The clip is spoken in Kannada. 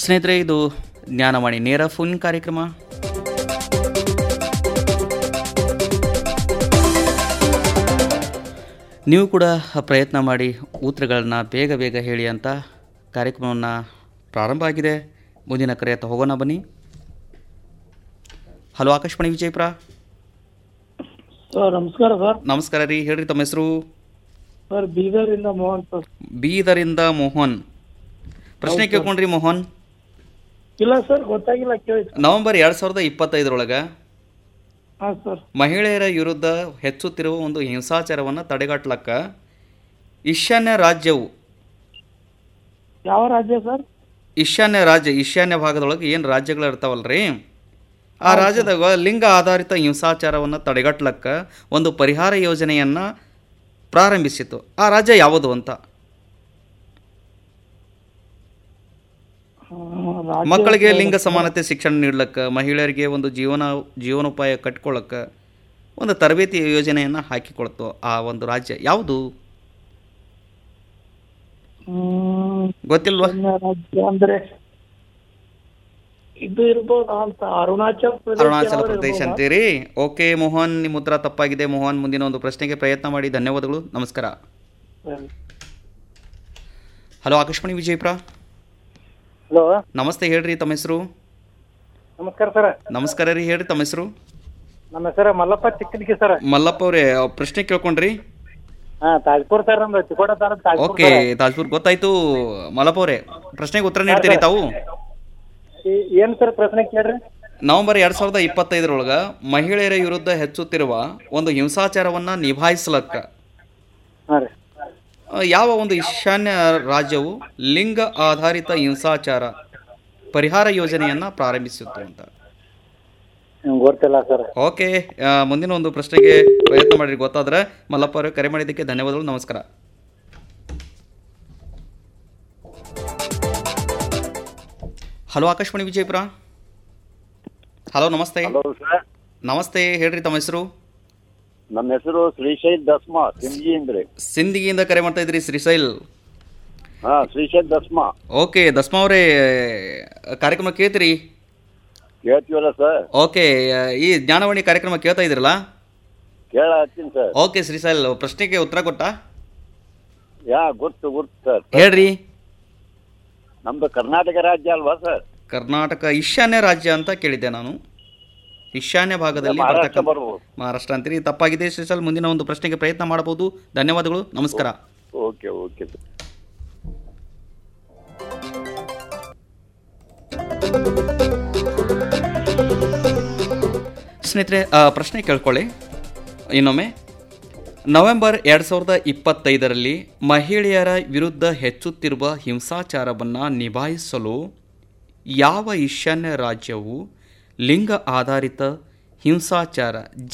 ಸ್ನೇಹಿತರೆ ಇದು ಜ್ಞಾನವಾಣಿ ನೇರ ಫೋನ್ ಕಾರ್ಯಕ್ರಮ ನೀವು ಕೂಡ ಪ್ರಯತ್ನ ಮಾಡಿ ಉತ್ತರಗಳನ್ನ ಬೇಗ ಬೇಗ ಹೇಳಿ ಅಂತ ಕಾರ್ಯಕ್ರಮವನ್ನು ಪ್ರಾರಂಭ ಆಗಿದೆ ಮುಂದಿನ ಕರೆಯತ್ತ ಹೋಗೋಣ ಬನ್ನಿ ಹಲೋ ಆಕಾಶವಾಣಿ ವಿಜಯಪುರ ಸರ್ ನಮಸ್ಕಾರ ಸರ್ ನಮಸ್ಕಾರ ರೀ ಹೇಳ್ರಿ ತಮ್ಮ ಹೆಸರು ಸರ್ ಬೀದರಿಂದ ಮೋಹನ್ ಸರ್ ಬೀದರಿಂದ ಮೋಹನ್ ಪ್ರಶ್ನೆ ಕೇಳ್ಕೊಂಡ್ರಿ ಮೋಹನ್ ಇಲ್ಲ ಸರ್ ಗೊತ್ತಾಗಿಲ್ಲ ಕೇಳಿ ಸರ್ ನವೆಂಬರ್ ಎರಡು ಸಾವಿರದ ಇಪ್ಪತ್ತೈದರೊಳಗೆ ಹಾಂ ಸರ್ ಮಹಿಳೆಯರ ವಿರುದ್ಧ ಹೆಚ್ಚುತ್ತಿರುವ ಒಂದು ಹಿಂಸಾಚಾರವನ್ನು ತಡೆಗಟ್ಟಲಕ್ಕ ಈಶಾನ್ಯ ರಾಜ್ಯವು ಯಾವ ರಾಜ್ಯ ಸರ್ ಈಶಾನ್ಯ ರಾಜ್ಯ ಈಶಾನ್ಯ ಭಾಗದೊಳಗೆ ಏನು ರಾಜ್ಯಗಳು ಇರ್ತಾವಲ್ರಿ ಆ ರಾಜ್ಯದಾಗ ಲಿಂಗ ಆಧಾರಿತ ಹಿಂಸಾಚಾರವನ್ನು ತಡೆಗಟ್ಟಲಕ್ಕ ಒಂದು ಪರಿಹಾರ ಯೋಜನೆಯನ್ನು ಪ್ರಾರಂಭಿಸಿತು ಆ ರಾಜ್ಯ ಯಾವುದು ಅಂತ ಆ, ರಾಜ್ಯ ಮಕ್ಕಳಿಗೆ ಲಿಂಗ ಸಮಾನತೆ ಶಿಕ್ಷಣ ನೀಡ್ಲಕ್ಕ ಮಹಿಳೆಯರಿಗೆ ಒಂದು ಜೀವನ ಜೀವನೋಪಾಯ ಕಟ್ಕೊಳ್ಳಕ್ಕ ಒಂದು ತರಬೇತಿ ಯೋಜನೆಯನ್ನು ಹಾಕಿಕೊಳ್ತು ಆ ಒಂದು ರಾಜ್ಯ ಯಾವುದು ಹ್ಮ್, ಗೊತ್ತಿಲ್ವಾ ಅನ್ಯ ರಾಜ್ಯ ಅಂದ್ರೆ ಇದು ಇರ್ಬೋದಾ ಅಂತ ಅರುಣಾಚಲ್ ಪ್ರದೇಶ ಅರುಣಾಚಲ ಯಾವ್ದು ಪ್ರದೇಶ ಇರ್ಬೋದಾ? ಅಂತೀರಿ ಓಕೆ ಮೋಹನ್ ನಿಮ್ಮ ಉತ್ತರ ತಪ್ಪಾಗಿದೆ ಮೋಹನ್ ಮುಂದಿನ ಒಂದು ಪ್ರಶ್ನೆಗೆ ಪ್ರಯತ್ನ ಮಾಡಿ ಧನ್ಯವಾದಗಳು ನಮಸ್ಕಾರ ಸರಿ. ಹಲೋ ಆಕಾಶವಾಣಿ ವಿಜಯಪುರ ಹಲೋ ನಮಸ್ತೆ ಹೇಳ್ರಿ ತಮ್ಮ ಹೆಸರು ನಮಸ್ಕಾರ ಸರ್ ನಮಸ್ಕಾರ ರೀ ಹೇಳ್ರಿ ತಮ್ಮ ಹೆಸರು ನಮ್ಮ ಹೆಸರು ಮಲ್ಲಪ್ಪ ಚಿಕ್ಕದಿಗೆ ಸರ್ ಮಲ್ಲಪ್ಪ ಅವರೇ ಪ್ರಶ್ನೆ ಕೇಳ್ಕೊಂಡ್ರಿ ಹಾ ತಾಜ್ಪುರ್ ಸರ್ ನಮ್ದು ಚಿಕ್ಕೋಟ ತಾಲೂಕ್ ತಾಜ್ಪುರ್ ಓಕೆ ತಾಜ್ಪುರ್ ಗೊತ್ತಾಯ್ತು ಮಲ್ಲಪ್ಪ ಅವರೇ ಪ್ರಶ್ನೆಗೆ ಉತ್ತರ ನೀಡ್ತೀರಿ ತಾವು ಈ- ಏನ್ ಸರ್ ಪ್ರಶ್ನೆ ಕೇಳ್ರಿ ನವೆಂಬರ್ ಎರಡು ಸಾವಿರದ ಇಪ್ಪತ್ತೈದರೊಳಗೆ ಮಹಿಳೆಯರ ವಿರುದ್ಧ ಹೆಚ್ಚುತ್ತಿರುವ ಒಂದು ಹಿಂಸಾಚಾರವನ್ನು ನಿಭಾಯಿಸಲಕ್ಕ ಹಾ ರೀ ಆ, ಯಾವ ಒಂದು ಈಶಾನ್ಯ ರಾಜ್ಯವು ಲಿಂಗ ಆಧಾರಿತ ಹಿಂಸಾಚಾರ ಪರಿಹಾರ ಯೋಜನೆಯನ್ನು ಪ್ರಾರಂಭಿಸಿತ್ತು ಅಂತ ನಂಗ್ ಗೊತ್ತಿಲ್ಲ ಸರ್ ಓಕೆ ಆ, ಮುಂದಿನ ಒಂದು ಪ್ರಶ್ನೆಗೆ ಪ್ರಯತ್ನ ಮಾಡಿರಿ ಗೊತ್ತಾದ್ರೆ ಮಲ್ಲಪ್ಪ ಅವರೇ ಕರೆ ಮಾಡಿದ್ದಕ್ಕೆ ಧನ್ಯವಾದಗಳು ನಮಸ್ಕಾರ ಹಲೋ ಆಕಾಶವಾಣಿ ವಿಜಯಪುರ ಹಲೋ ನಮಸ್ತೆ ಹಲೋ ಸರ್ ನಮಸ್ತೆ ಹೇಳ್ರಿ ತಮ್ಮ ಹೆಸರು ನಮ್ಮ ಹೆಸರು ಶ್ರೀಶೈಲ್ ದಸ್ಮಾ ಸಿಂಧಿ ಅಂದ್ರೆ ಸಿಂದಗಿಯಿಂದ ಕರೆ ಮಾಡ್ತಾ ಇದ್ರಿ ಶ್ರೀಶೈಲ್ ಹಾ ಶ್ರೀಶೈಲ್ ದಸ್ಮಾ ಓಕೆ ದಸ್ಮಾ ಅವರೇ ಕಾರ್ಯಕ್ರಮ ಕೇಳ್ತೀರಿ ಕೇಳ್ತೀವಲ್ಲ ಸರ್ ಓಕೆ ಈ ಜ್ಞಾನವಾಣಿ ಕಾರ್ಯಕ್ರಮ ಕೇಳ್ತಾ ಇದ್ರಲ್ಲ ಕೇಳ ಹತ್ತೀನಿ ಸರ್ ಓಕೆ ಶ್ರೀಶೈಲ್ ಪ್ರಶ್ನೆಗೆ ಉತ್ತರ ಕೊಟ್ಟ ಯಾ ಗುರ್ತು ಗುರ್ತು ಸರ್ ಹೇಳ್ರಿ ನಮ್ದು ಕರ್ನಾಟಕ ರಾಜ್ಯ ಅಲ್ವಾ ಸರ್ ಕರ್ನಾಟಕ ಈಶಾನ್ಯ ರಾಜ್ಯ ಅಂತ ಕೇಳಿದ್ದೆ ನಾನು ಈಶಾನ್ಯ ಭಾಗದಲ್ಲಿ ಮಹಾರಾಷ್ಟ್ರ ಬರ್ತಕ್ಕಂಥ ಬರ್ಬೋದು ಮಹಾರಾಷ್ಟ್ರ ಅಂತೀರಿ ತಪ್ಪಾಗಿದೆ ಶ್ರೀಶೈಲ್ ಮುಂದಿನ ಒಂದು ಪ್ರಶ್ನೆಗೆ ಪ್ರಯತ್ನ ಮಾಡಬಹುದು ಧನ್ಯವಾದಗಳು ನಮಸ್ಕಾರ ಓಕೆ ಓಕೆ ಸರ್ ಸ್ನೇಹಿತರೆ ಆ, ಪ್ರಶ್ನೆ ಕೇಳ್ಕೊಳ್ಳಿ ಇನ್ನೊಮ್ಮೆ ನವೆಂಬರ್ ಎರಡು ಸಾವಿರದ ಇಪ್ಪತ್ತೈದರಲ್ಲಿ ಮಹಿಳೆಯರ ವಿರುದ್ಧ ಹೆಚ್ಚುತ್ತಿರುವ ಹಿಂಸಾಚಾರವನ್ನು ನಿಭಾಯಿಸಲು ಯಾವ ಈಶಾನ್ಯ ರಾಜ್ಯವು ಲಿಂಗ ಆಧಾರಿತ ಹಿಂಸಾಚಾರ